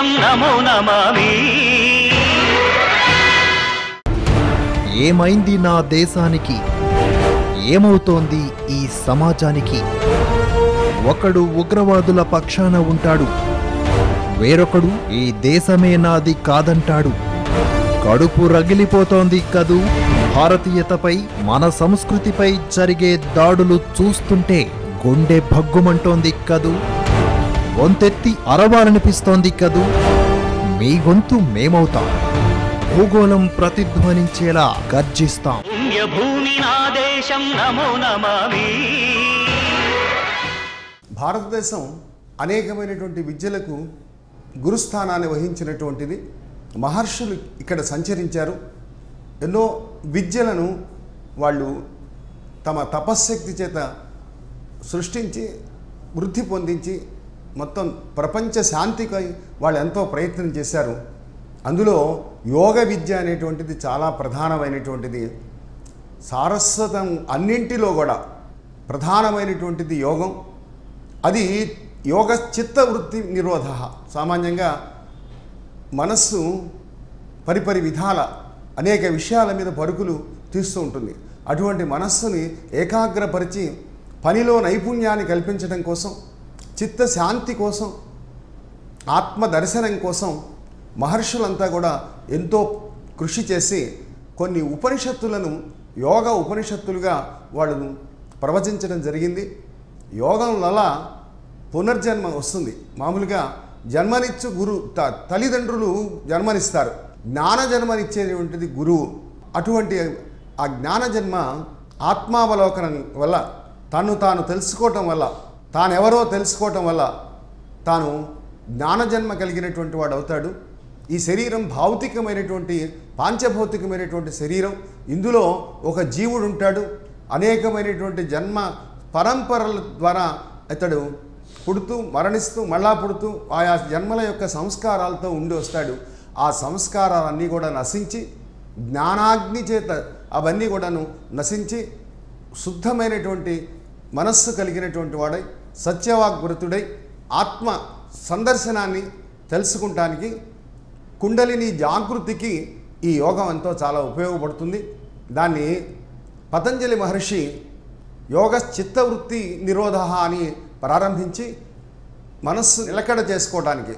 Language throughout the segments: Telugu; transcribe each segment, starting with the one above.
దేశం నమో నమామి ఏమైంది నా దేశానికి ఏమవుతోంది ఈ సమాజానికి ఒకడు ఉగ్రవాదుల పక్షాన ఉంటాడు వేరొకడు ఈ దేశమే నాది కాదంటాడు కడుపు రగిలిపోతోంది కదూ భారతీయతపై మన సంస్కృతిపై జరిగే దాడులు చూస్తుంటే గుండె భగ్గుమంటోంది కదూ గొంతెత్తి అరవాలనిపిస్తోంది కదూ మీ గొంతు మేమవుతాం భూగోళం ప్రతిధ్వనించేలా గర్జిస్తాం పుణ్యభూమి నా దేశం నమో నమామి భారతదేశం అనేకమైనటువంటి విద్యలకు గురుస్థానాన్ని వహించినటువంటిది మహర్షులు ఇక్కడ సంచరించారు ఎన్నో విద్యలను వాళ్ళు తమ తపశ్శక్తి చేత సృష్టించి వృద్ధి పొందించి మొత్తం ప్రపంచ శాంతికై వాళ్ళు ఎంతో ప్రయత్నం చేశారు అందులో యోగ విద్య అనేటువంటిది చాలా ప్రధానమైనటువంటిది సారస్వతం అన్నింటిలో కూడా ప్రధానమైనటువంటిది యోగం అది యోగ చిత్త వృత్తి నిరోధ సామాన్యంగా మనస్సు పరిపరి విధాల అనేక విషయాల మీద పరుగులు తీస్తూ ఉంటుంది అటువంటి మనస్సుని ఏకాగ్రపరిచి పనిలో నైపుణ్యాన్ని కల్పించడం కోసం చిత్తశాంతి కోసం ఆత్మ దర్శనం కోసం మహర్షులంతా కూడా ఎంతో కృషి చేసి కొన్ని ఉపనిషత్తులను యోగ ఉపనిషత్తులుగా వాళ్ళను ప్రవచించడం జరిగింది యోగం వల్ల పునర్జన్మ వస్తుంది మామూలుగా జన్మనిచ్చు గురు త- తల్లిదండ్రులు జన్మనిస్తారు జ్ఞాన జన్మనిచ్చేటువంటిది గురువు అటువంటి ఆ జ్ఞాన జన్మ ఆత్మావలోకనం వల్ల తను తాను తెలుసుకోవటం వల్ల తానెవరో తెలుసుకోవటం వల్ల తాను జ్ఞానజన్మ కలిగినటువంటి వాడు అవుతాడు ఈ శరీరం భౌతికమైనటువంటి పాంచభౌతికమైనటువంటి శరీరం ఇందులో ఒక జీవుడు ఉంటాడు అనేకమైనటువంటి జన్మ పరంపరల ద్వారా ఇతడు పుడుతూ మరణిస్తూ మళ్ళా పుడుతూ ఆయా జన్మల యొక్క సంస్కారాలతో ఉండి వస్తాడు ఆ సంస్కారాలన్నీ కూడా నశించి జ్ఞానాగ్ని చేత అవన్నీ కూడాను నశించి శుద్ధమైనటువంటి మనస్సు కలిగినటువంటి వాడై సత్యవాగ్వృతుడై ఆత్మ సందర్శనాన్ని తెలుసుకుంటానికి కుండలిని జాగృతికి ఈ యోగం ఎంతో చాలా ఉపయోగపడుతుంది దాన్ని పతంజలి మహర్షి యోగ చిత్తవృత్తి నిరోధ అని ప్రారంభించి మనస్సు నిలకడ చేసుకోవడానికి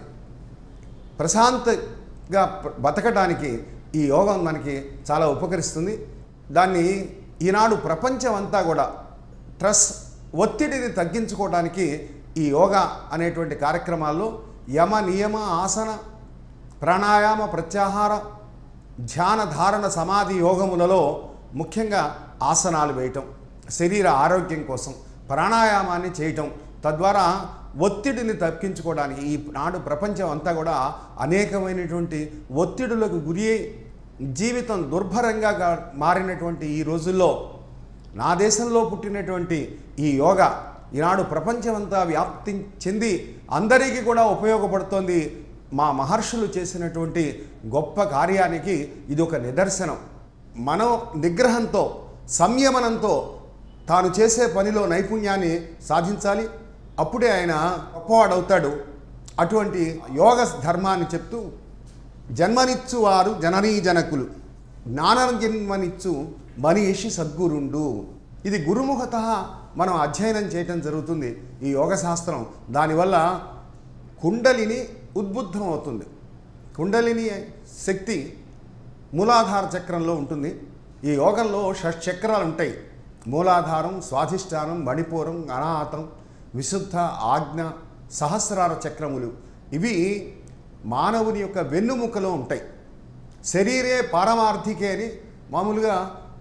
ప్రశాంతంగా ప్ర- బతకడానికి ఈ యోగం మనకి చాలా ఉపకరిస్తుంది దాన్ని ఈనాడు ప్రపంచం అంతా కూడా స్ట్రెస్ ఒత్తిడిని తగ్గించుకోవడానికి ఈ యోగా అనేటువంటి కార్యక్రమాల్లో యమ నియమ ఆసన ప్రాణాయామ ప్రత్యాహార ధ్యాన ధారణ సమాధి యోగములలో ముఖ్యంగా ఆసనాలు వేయటం శరీర ఆరోగ్యం కోసం ప్రాణాయామాన్ని చేయటం తద్వారా ఒత్తిడిని తగ్గించుకోవడానికి ఈ నాడు ప్రపంచం అంతా కూడా అనేకమైనటువంటి ఒత్తిడులకు గురి అయి జీవితం దుర్భరంగా గా- మారినటువంటి ఈ రోజుల్లో నా దేశంలో పుట్టినటువంటి ఈ యోగా ఈనాడు ప్రపంచమంతా వ్యాప్తి చెంది అందరికీ కూడా ఉపయోగపడుతోంది మా మహర్షులు చేసినటువంటి గొప్ప కార్యానికి ఇది ఒక నిదర్శనం మనం నిగ్రహంతో సంయమనంతో తాను చేసే పనిలో నైపుణ్యాన్ని సాధించాలి అప్పుడే ఆయన గొప్పవాడవుతాడు అటువంటి యోగ ధర్మాన్ని చెప్తూ జన్మనిచ్చు వారు జననీ జనకులు జ్ఞాన జన్మనిచ్చు మనీషి సద్గురుండు ఇది గురుముఖత మనం అధ్యయనం చేయటం జరుగుతుంది ఈ యోగ శాస్త్రం దానివల్ల కుండలిని ఉద్బుద్ధం అవుతుంది కుండలిని శక్తి మూలాధార చక్రంలో ఉంటుంది ఈ యోగంలో షట్చక్రాలు ఉంటాయి మూలాధారం స్వాధిష్టానం మణిపూరం అనాహతం విశుద్ధ ఆజ్ఞ సహస్రార చక్రములు ఇవి మానవుని యొక్క వెన్నుముకలో ఉంటాయి శరీరే పారమార్థికే అని మామూలుగా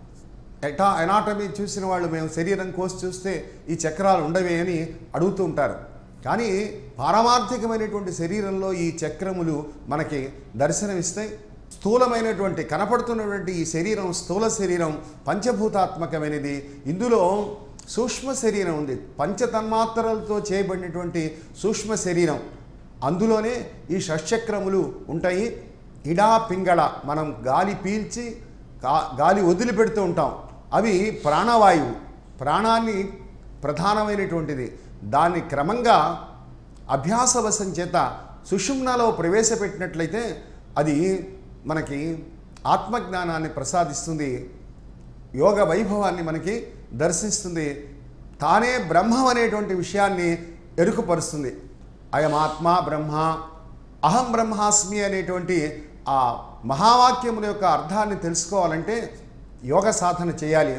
ఎటా ఎనాటమీ చూసిన వాళ్ళు మేము శరీరం కోసి చూస్తే ఈ చక్రాలు ఉండవే అని అడుగుతూ ఉంటారు కానీ పారమార్థికమైనటువంటి శరీరంలో ఈ చక్రములు మనకి దర్శనమిస్తాయి స్థూలమైనటువంటి కనపడుతున్నటువంటి ఈ శరీరం స్థూల శరీరం పంచభూతాత్మకమైనది ఇందులో సూక్ష్మ శరీరం ఉంది పంచతన్మాత్రలతో చేయబడినటువంటి సూక్ష్మ శరీరం అందులోనే ఈ షట్చక్రములు ఉంటాయి ఇడా పింగళ మనం గాలి పీల్చి గా- గాలి వదిలిపెడుతూ ఉంటాం అవి ప్రాణవాయువు ప్రాణాన్ని ప్రధానమైనటువంటిది దాన్ని క్రమంగా అభ్యాసవశం చేత సుషుమ్నలో ప్రవేశపెట్టినట్లయితే అది మనకి ఆత్మజ్ఞానాన్ని ప్రసాదిస్తుంది యోగ వైభవాన్ని మనకి దర్శిస్తుంది తానే బ్రహ్మం అనేటువంటి విషయాన్ని ఎరుకుపరుస్తుంది అయమాత్మ బ్రహ్మ అహం బ్రహ్మాస్మి అనేటువంటి ఆ మహావాక్యముల యొక్క అర్థాన్ని తెలుసుకోవాలంటే యోగ సాధన చేయాలి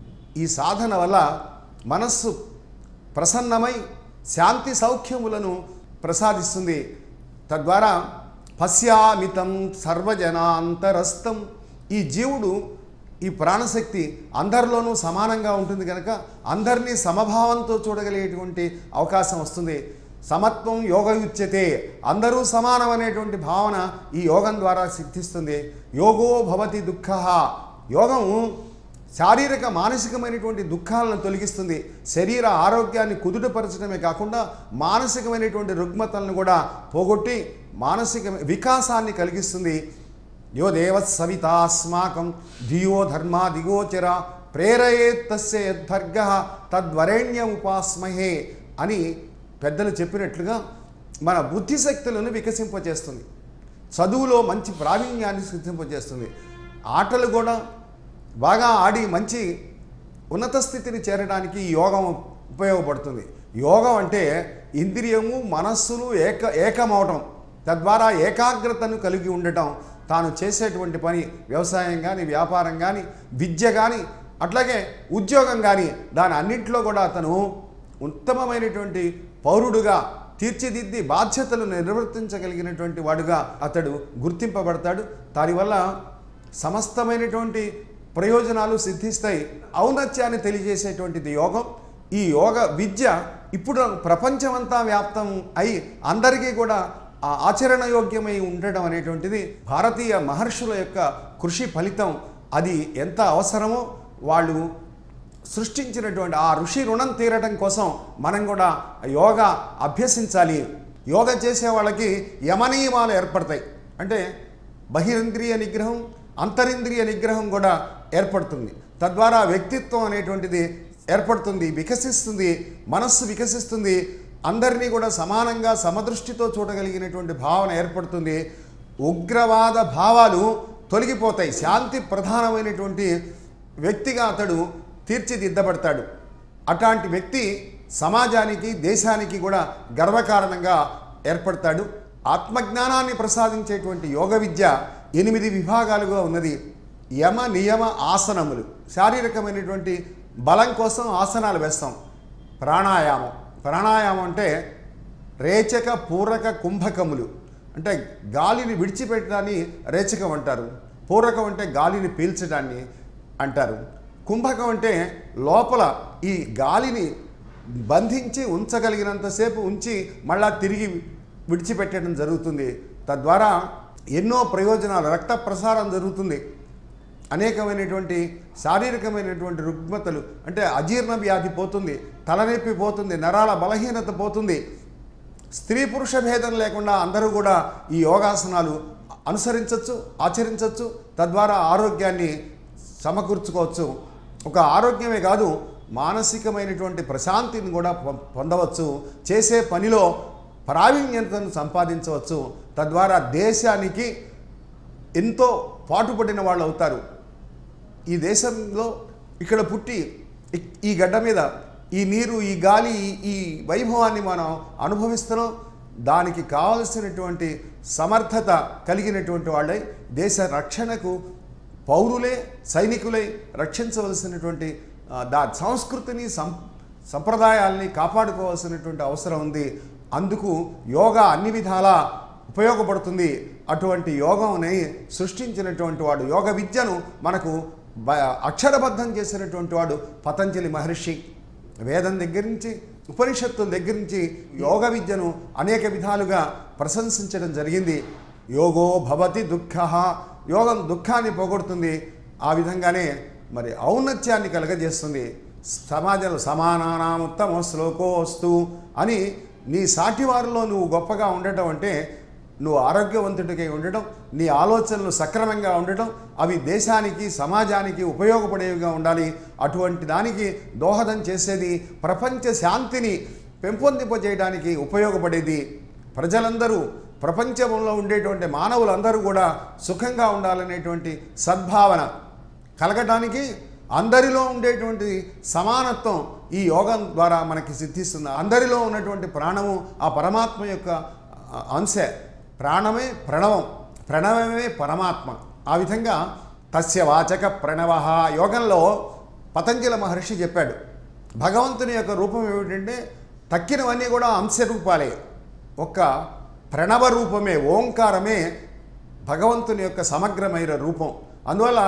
ఈ సాధన వల్ల మనస్సు ప్రసన్నమై శాంతి సౌఖ్యములను ప్రసాదిస్తుంది తద్వారా పశ్యామితం సర్వజనాంతరస్థం ఈ జీవుడు ఈ ప్రాణశక్తి అందరిలోనూ సమానంగా ఉంటుంది కనుక అందరినీ సమభావంతో చూడగలిగేటువంటి అవకాశం వస్తుంది సమత్వం యోగయుచ్యతే అందరూ సమానం అనేటువంటి భావన ఈ యోగం ద్వారా సిద్ధిస్తుంది యోగో భవతి దుఃఖ యోగం శారీరక మానసికమైనటువంటి దుఃఖాలను తొలగిస్తుంది శరీర ఆరోగ్యాన్ని కుదుటపరచడమే కాకుండా మానసికమైనటువంటి రుగ్మతలను కూడా పోగొట్టి మానసిక వికాసాన్ని కలిగిస్తుంది యో దేవ సవితాస్మాకం ధియో ధర్మా దిగోచర ప్రేరయేత్ తస్య యద్భర్గ తద్వరేణ్యం ఉపాస్మహే అని పెద్దలు చెప్పినట్లుగా మన బుద్ధిశక్తులను వికసింపచేస్తుంది చదువులో మంచి ప్రావీణ్యాన్ని సిద్ధింపజేస్తుంది ఆటలు కూడా బాగా ఆడి మంచి ఉన్నత స్థితిని చేరడానికి ఈ యోగం ఉపయోగపడుతుంది యోగం అంటే ఇంద్రియము మనస్సులు ఏక ఏకమవటం తద్వారా ఏకాగ్రతను కలిగి ఉండటం తాను చేసేటువంటి పని వ్యవసాయం కానీ వ్యాపారం కానీ విద్య కానీ అట్లాగే ఉద్యోగం కానీ దాని అన్నింటిలో కూడా అతను ఉత్తమమైనటువంటి పౌరుడుగా తీర్చిదిద్ది బాధ్యతలు నిర్వర్తించగలిగినటువంటి వాడుగా అతడు గుర్తింపబడతాడు దానివల్ల సమస్తమైనటువంటి ప్రయోజనాలు సిద్ధిస్తాయి ఔన్నత్యాన్ని తెలియజేసేటువంటిది యోగం ఈ యోగ విద్య ఇప్పుడు ప్రపంచమంతా వ్యాప్తం అయి అందరికీ కూడా ఆ ఆచరణయోగ్యమై ఉండడం అనేటువంటిది భారతీయ మహర్షుల యొక్క కృషి ఫలితం అది ఎంత అవసరమో వాళ్ళు సృష్టించినటువంటి ఆ ఋషి రుణం తీరడం కోసం మనం కూడా యోగా అభ్యసించాలి యోగా చేసే వాళ్ళకి యమనియమాలు ఏర్పడతాయి అంటే బహిరింద్రియ నిగ్రహం అంతరింద్రియ నిగ్రహం కూడా ఏర్పడుతుంది తద్వారా వ్యక్తిత్వం అనేటువంటిది ఏర్పడుతుంది వికసిస్తుంది మనస్సు వికసిస్తుంది అందరినీ కూడా సమానంగా సమదృష్టితో చూడగలిగినటువంటి భావన ఏర్పడుతుంది ఉగ్రవాద భావాలు తొలగిపోతాయి శాంతి ప్రధానమైనటువంటి వ్యక్తిగా అతడు తీర్చిదిద్దబడతాడు అట్లాంటి వ్యక్తి సమాజానికి దేశానికి కూడా గర్వకారణంగా ఏర్పడతాడు ఆత్మజ్ఞానాన్ని ప్రసాదించేటువంటి యోగ విద్య ఎనిమిది విభాగాలుగా ఉన్నది యమ నియమ ఆసనములు శారీరకమైనటువంటి బలం కోసం ఆసనాలు వేస్తాం ప్రాణాయామం ప్రాణాయామం అంటే రేచక పూరక కుంభకములు అంటే గాలిని విడిచిపెట్టడాన్ని రేచకం అంటారు పూరకం అంటే గాలిని పీల్చడాన్ని అంటారు కుంభకం అంటే లోపల ఈ గాలిని బంధించి ఉంచగలిగినంతసేపు ఉంచి మళ్ళా తిరిగి విడిచిపెట్టడం జరుగుతుంది తద్వారా ఎన్నో ప్రయోజనాలు రక్త ప్రసారం జరుగుతుంది అనేకమైనటువంటి శారీరకమైనటువంటి రుగ్మతలు అంటే అజీర్ణ వ్యాధి పోతుంది తలనొప్పి పోతుంది నరాల బలహీనత పోతుంది స్త్రీ పురుష భేదం లేకుండా అందరూ కూడా ఈ యోగాసనాలు అనుసరించవచ్చు ఆచరించవచ్చు తద్వారా ఆరోగ్యాన్ని సమకూర్చుకోవచ్చు ఒక ఆరోగ్యమే కాదు మానసికమైనటువంటి ప్రశాంతిని కూడా పొ- పొందవచ్చు చేసే పనిలో ప్రావీణ్యతను సంపాదించవచ్చు తద్వారా దేశానికి ఎంతో పాటుపడిన వాళ్ళు అవుతారు ఈ దేశంలో ఇక్కడ పుట్టి ఇ- ఈ గడ్డ మీద ఈ నీరు ఈ గాలి ఈ- ఈ వైభవాన్ని మనం అనుభవిస్తున్నాం దానికి కావలసినటువంటి సమర్థత కలిగినటువంటి వాళ్ళై దేశ రక్షణకు పౌరులే సైనికులై రక్షించవలసినటువంటి ఆ, దా సంస్కృతిని సం సంప్రదాయాల్ని కాపాడుకోవాల్సినటువంటి అవసరం ఉంది అందుకు యోగా అన్ని విధాలా ఉపయోగపడుతుంది అటువంటి యోగంని సృష్టించినటువంటి వాడు యోగ విద్యను మనకు బ అక్షరబద్ధం చేసినటువంటి వాడు పతంజలి మహర్షి వేదం దగ్గర నుంచి ఉపనిషత్తుల దగ్గర నుంచి యోగ విద్యను అనేక విధాలుగా ప్రశంసించడం జరిగింది యోగో భవతి దుఃఖ యోగం దుఃఖాన్ని పోగొడుతుంది ఆ విధంగానే మరి ఔన్నత్యాన్ని కలగజేస్తుంది సమాజంలో సమానానాం ఉత్తమ శ్లోకోస్తు అని నీ సాటివారిలో నువ్వు గొప్పగా ఉండటం అంటే నువ్వు ఆరోగ్యవంతుడికై ఉండటం నీ ఆలోచనలు సక్రమంగా ఉండటం అవి దేశానికి సమాజానికి ఉపయోగపడేవిగా ఉండాలి అటువంటి దానికి దోహదం చేసేది ప్రపంచ శాంతిని పెంపొందింపజేయడానికి ఉపయోగపడేది ప్రజలందరూ ప్రపంచంలో ఉండేటువంటి మానవులందరూ కూడా సుఖంగా ఉండాలనేటువంటి సద్భావన కలగటానికి అందరిలో ఉండేటువంటి సమానత్వం ఈ యోగం ద్వారా మనకి సిద్ధిస్తుంది అందరిలో ఉన్నటువంటి ప్రాణము ఆ పరమాత్మ యొక్క ఆ, అంశే ప్రాణమే ప్రణవం ప్రణవమే పరమాత్మ ఆ విధంగా తస్య వాచక ప్రణవ యోగంలో పతంజల మహర్షి చెప్పాడు భగవంతుని యొక్క రూపం ఏమిటంటే తక్కినవన్నీ కూడా అంశరూపాలే ఒక్క ప్రణవ రూపమే ఓంకారమే భగవంతుని యొక్క సమగ్రమైన రూపం అందువల్ల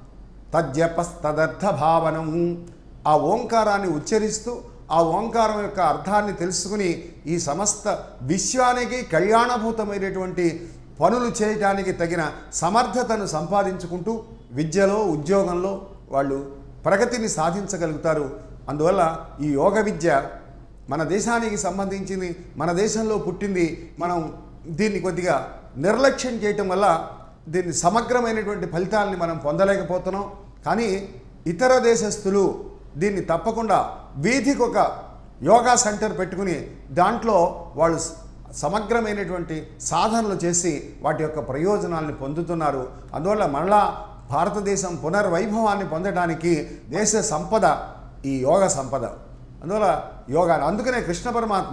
తద్జపస్తదర్థ భావనం ఆ ఓంకారాన్ని ఉచ్చరిస్తూ ఆ ఓంకారం యొక్క అర్థాన్ని తెలుసుకుని ఈ సమస్త విశ్వానికి కళ్యాణభూతమైనటువంటి పనులు చేయటానికి తగిన సమర్థతను సంపాదించుకుంటూ విద్యలో ఉద్యోగంలో వాళ్ళు ప్రగతిని సాధించగలుగుతారు అందువల్ల ఈ యోగ విద్య మన దేశానికి సంబంధించింది మన దేశంలో పుట్టింది మనం దీన్ని కొద్దిగా నిర్లక్ష్యం చేయటం వల్ల దీన్ని సమగ్రమైనటువంటి ఫలితాలని మనం పొందలేకపోతున్నాం కానీ ఇతర దేశస్థులు దీన్ని తప్పకుండా వీధికి ఒక యోగా సెంటర్ పెట్టుకుని దాంట్లో వాళ్ళు స- సమగ్రమైనటువంటి సాధనలు చేసి వాటి యొక్క ప్రయోజనాలను పొందుతున్నారు అందువల్ల మళ్ళా భారతదేశం పునర్వైభవాన్ని పొందడానికి దేశ సంపద ఈ యోగ సంపద అందువల్ల యోగా అందుకనే కృష్ణ పరమాత్మ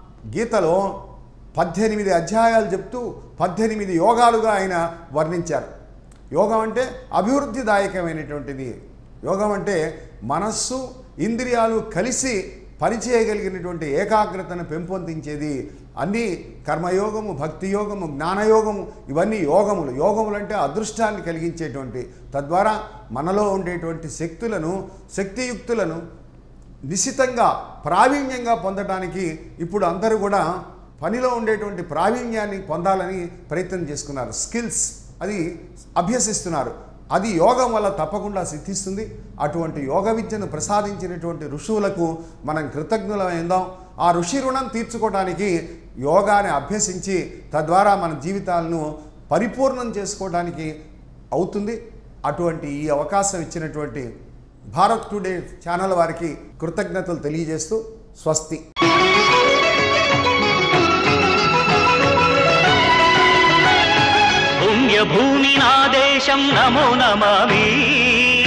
గీతలో పద్దెనిమిది అధ్యాయాలు చెప్తూ పద్దెనిమిది యోగాలుగా ఆయన వర్ణించారు యోగం అంటే అభివృద్ధిదాయకమైనటువంటిది యోగం అంటే మనస్సు ఇంద్రియాలు కలిసి పనిచేయగలిగినటువంటి ఏకాగ్రతను పెంపొందించేది అన్నీ కర్మయోగము భక్తి యోగము జ్ఞానయోగము ఇవన్నీ యోగములు యోగములు అంటే అదృష్టాన్ని కలిగించేటువంటి తద్వారా మనలో ఉండేటువంటి శక్తులను శక్తియుక్తులను నిశితంగా ప్రావీణ్యంగా పొందడానికి ఇప్పుడు అందరూ కూడా పనిలో ఉండేటువంటి ప్రావీణ్యాన్ని పొందాలని ప్రయత్నం చేసుకున్నారు స్కిల్స్ అది అభ్యసిస్తున్నారు అది యోగం వల్ల తప్పకుండా సిద్ధిస్తుంది అటువంటి యోగ విద్యను ప్రసాదించినటువంటి ఋషువులకు మనం కృతజ్ఞులమైందాం ఆ ఋషి రుణం తీర్చుకోవడానికి యోగాని అభ్యసించి తద్వారా మన జీవితాలను పరిపూర్ణం చేసుకోవడానికి అవుతుంది అటువంటి ఈ అవకాశం ఇచ్చినటువంటి భారత్ టుడే ఛానల్ వారికి కృతజ్ఞతలు తెలియజేస్తూ స్వస్తి పుణ్యభూమి నా దేశం నమో నమామి